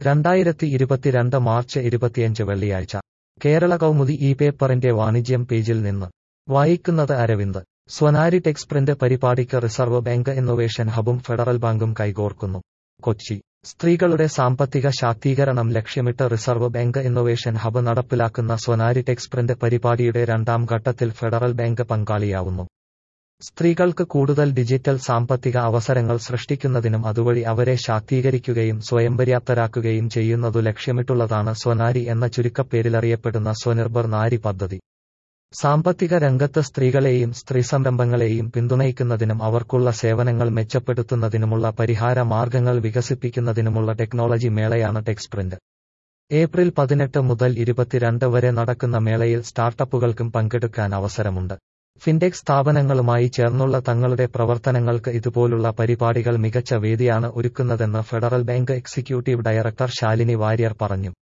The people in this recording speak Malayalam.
രണ്ടായിരത്തി ഇരുപത്തിരണ്ട് മാർച്ച് ഇരുപത്തിയഞ്ച് വെള്ളിയാഴ്ച കേരള കൗമുദി ഈ പേപ്പറിന്റെ വാണിജ്യം പേജിൽ നിന്ന് വായിക്കുന്നത് അരവിന്ദ് സ്വനാരി ടെക്സ്പ്രിന്റ് പരിപാടിക്ക് റിസർവ് ബാങ്ക് ഇന്നൊവേഷൻ ഹബും ഫെഡറൽ ബാങ്കും കൈകോർക്കുന്നു കൊച്ചി സ്ത്രീകളുടെ സാമ്പത്തിക ശാക്തീകരണം ലക്ഷ്യമിട്ട് റിസർവ് ബാങ്ക് ഇന്നൊവേഷൻ ഹബ് നടപ്പിലാക്കുന്ന സ്വനാരി ടെക്സ്പ്രിന്റ് പരിപാടിയുടെ രണ്ടാം ഘട്ടത്തിൽ ഫെഡറൽ ബാങ്ക് പങ്കാളിയാവുന്നു സ്ത്രീകൾക്ക് കൂടുതൽ ഡിജിറ്റൽ സാമ്പത്തിക അവസരങ്ങൾ സൃഷ്ടിക്കുന്നതിനും അതുവഴി അവരെ ശാക്തീകരിക്കുകയും സ്വയം പര്യാപ്തരാക്കുകയും ചെയ്യുന്നതു ലക്ഷ്യമിട്ടുള്ളതാണ് സ്വനാരി എന്ന ചുരുക്കപ്പേരിലറിയപ്പെടുന്ന സ്വനിർഭർ നാരി പദ്ധതി സാമ്പത്തിക രംഗത്ത് സ്ത്രീകളെയും സ്ത്രീ സംരംഭങ്ങളെയും പിന്തുണയ്ക്കുന്നതിനും അവർക്കുള്ള സേവനങ്ങൾ മെച്ചപ്പെടുത്തുന്നതിനുമുള്ള പരിഹാര മാർഗങ്ങൾ വികസിപ്പിക്കുന്നതിനുമുള്ള ടെക്നോളജി മേളയാണ് ടെക്സ്പ്രിന്റ് ഏപ്രിൽ പതിനെട്ട് മുതൽ ഇരുപത്തിരണ്ട് വരെ നടക്കുന്ന മേളയിൽ സ്റ്റാർട്ടപ്പുകൾക്കും പങ്കെടുക്കാൻ അവസരമുണ്ട് ഫിൻടെക് സ്ഥാപനങ്ങളുമായി ചേർന്നുള്ള തങ്ങളുടെ പ്രവർത്തനങ്ങൾക്ക് ഇതുപോലുള്ള പരിപാടികൾ മികച്ച വേദിയാണ് ഒരുക്കുന്നതെന്ന് Federal Bank executive director Shalini Warrier പറഞ്ഞു